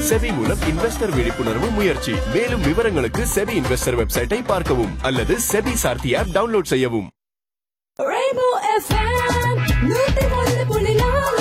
SEBI மூலம் investor விழிப்புணர்வு முயற்சி மேலும் விவரங்களுக்கு செபி இன்வெஸ்டர் வெப்சைட்டை பார்க்கவும் அல்லது செபி சார்த்தி ஆப் டவுன்லோட் செய்யவும் Rainbow FM, நூத்தி ஒன்று புள்ளி நாலு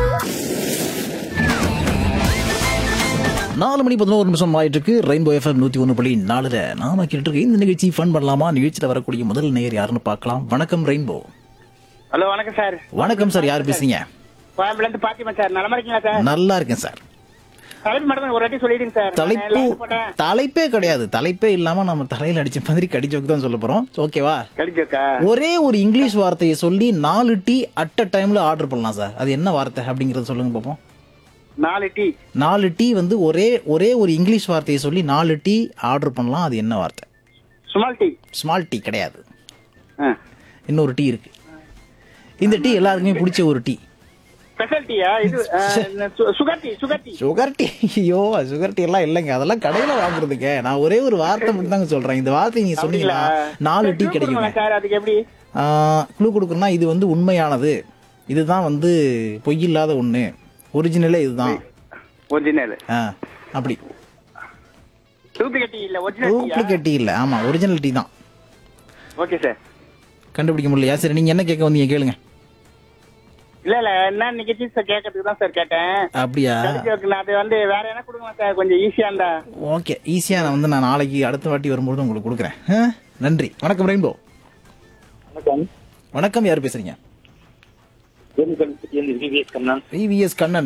நாலு மணி பதினோரு நிமிஷம் ஆயிட்டு இருக்கு ரெயின்போ எஃப்எம் நூத்தி ஒன்று புள்ளி நாலுல நாம கேட்டு இருக்க இந்த நிகழ்ச்சி ஃபன் பண்ணலாமா நிகழ்ச்சியில வரக்கூடிய முதல் நேயர் யாருன்னு பார்க்கலாம் வணக்கம் ரெயின்போ ஹலோ வணக்கம் சார் வணக்கம் சார் யார் பேசுறீங்க கோயம்புல இருந்து பாத்திமா சார் நலமா இருக்கீங்களா சார் நல்லா இருக்கேன் சார் தலைப்பு மட்டும் ஒரு வாட்டி சொல்லிடுங்க சார் நான் தலைப்பு line போட்டேன் தலைப்பே கிடையாது தலைப்பே இல்லாம நம்ம தலையில அடிச்ச மாதிரி கடிச்சோக்கு தான் சொல்ல போறோம் ஓகேவா கடிச்சோக்கா ஒரே ஒரு இங்கிலீஷ் வார்த்தையை சொல்லி நாலு டீ அட் அ டைம்ல ஆர்டர் பண்ணலாம் சார் அது என்ன வார்த்தை அப்படிங்கறத சொல்லுங்க பார்ப்போம் நாலு டீ நாலு டீ வந்து ஒரே ஒரே ஒரு இங்கிலீஷ் வார்த்தையை சொல்லி நாலு டீ ஆர்டர் பண்ணலாம் அது என்ன வார்த்தை சுமால் டீ ஸ்மால் டீ கிடையாது ஆ. இன்னொரு டீ இருக்கு இந்த டீ எல்லாருக்குமே பிடிச்ச ஒரு டீ ஸ்பெஷல் டீயா இது ஆ, சு- sugar tea sugar tea sugar tea ஐயோ சுகர் டீ எல்லாம் இல்லைங்க அதெல்லாம் கடையில வாங்குறதுக்கு நான் ஒரே ஒரு வார்த்தை மட்டும் தாங்க சொல்றேன் இந்த வார்த்தை நீங்க சொன்னீங்களா நாலு டீ கிடைக்குங்க சார் அதுக்கு எப்படி க்ளூ கொடுக்கணும்னா இது வந்து உண்மையானது இதுதான் வந்து பொய் இல்லாத ஒண்ணு ஒரிஜினலே இதுதான் ஒரிஜினல் ஆ, அப்படி டூப்ளிகேட் டீ இல்ல ஒரிஜினல் டீயா டூப்ளிகேட் டீ இல்ல ஆமா ஒரிஜினல் டீ தான் ஓகே சார் கண்டுபிடிக்க முடியலையா சரி நீங்க என்ன கேட்க வந்தீங்க கேளுங்க இல்ல இல்ல என்ன நிகழ்ச்சி சார் கேட்கறதுக்கு தான் சார் கேட்டேன் அப்படியா கடிச்சோக்கு நான் அது வந்து வேற என்ன கொடுங்க சார் கொஞ்சம் ஈஸியா இருந்தா ஓகே ஈஸியா நான் வந்து நான் நாளைக்கு அடுத்த வாட்டி வரும்போது உங்களுக்கு கொடுக்குறேன் ஆ? நன்றி வணக்கம் ரெயின்போ வணக்கம் வணக்கம் யார் பேசுறீங்க விவிஎஸ் கண்ணன் விவிஎஸ் கண்ணன்